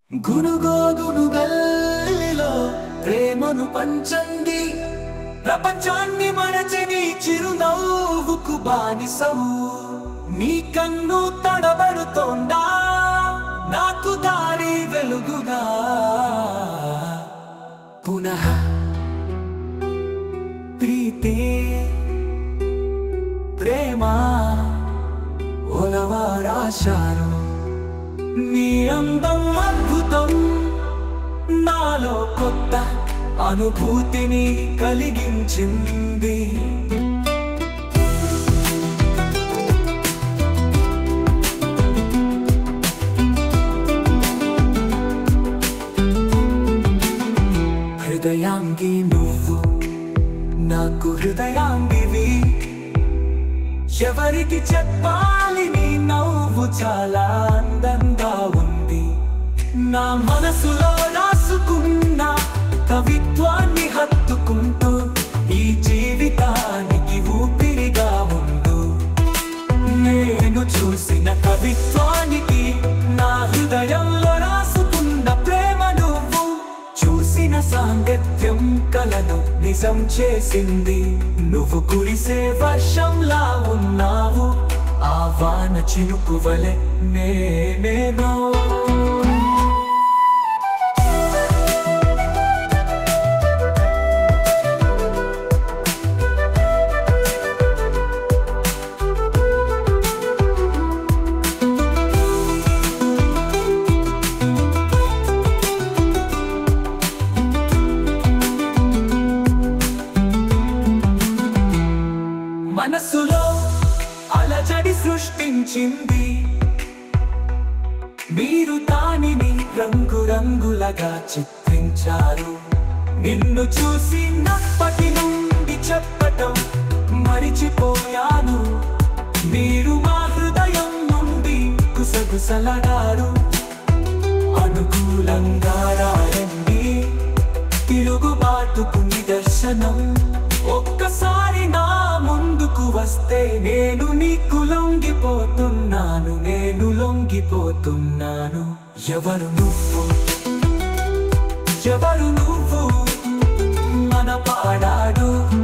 గునుగోగునుగల్లో ప్రేమను పంచండి ప్రపంచాన్ని మరచని చిరునవ్వుకు బానిసవు నీ కన్ను తడబడుతోందా నాకు దారి వెలుగుగా పునః ప్రీతే ప్రేమ ఒలవారాశారు నీ అందం అద్భుతం నాలో కొత్త అనుభూతిని కలిగించింది హృదయాంగి నువ్వు నాకు హృదయాంగివి ఎవరికి చెప్పాలి నీ నవ్వు చాలా అందంగా ఉంది నా మనసులో రాసుకున్న కవిత్వాన్ని హత్తుకుంటూ ఈ జీవితానికి ఊపిరిగా ఉండు నేను చూసిన కవిత్వానికి నా హృదయంలో రాసుకున్న ప్రేమ నువ్వు చూసిన సాంగత్యం కలను నిజం చేసింది నువ్వు కురిసే వర్షంలా ఉన్నావు ఆ వాన చినుకు వలె నేనేనో మనసులో అలజడి సృష్టించింది మీరు దానిని రంగురంగులగా చిత్రించారు నిన్ను చూసి నప్పటి నుండి చెప్పటం మరిచిపోయాను మీరు మా హృదయం నుండి గుసగుసలడారు అనుకూలంగా రాయండి తిరుగుబాటుకు నిదర్శనం ఒక్కసారి నా ముందుకు వస్తే నేను నీకు లొంగిపోతున్నాను నేను లొంగిపోతున్నాను ఎవరు నువ్వు ఎవరు నువ్వు మన పాడాడు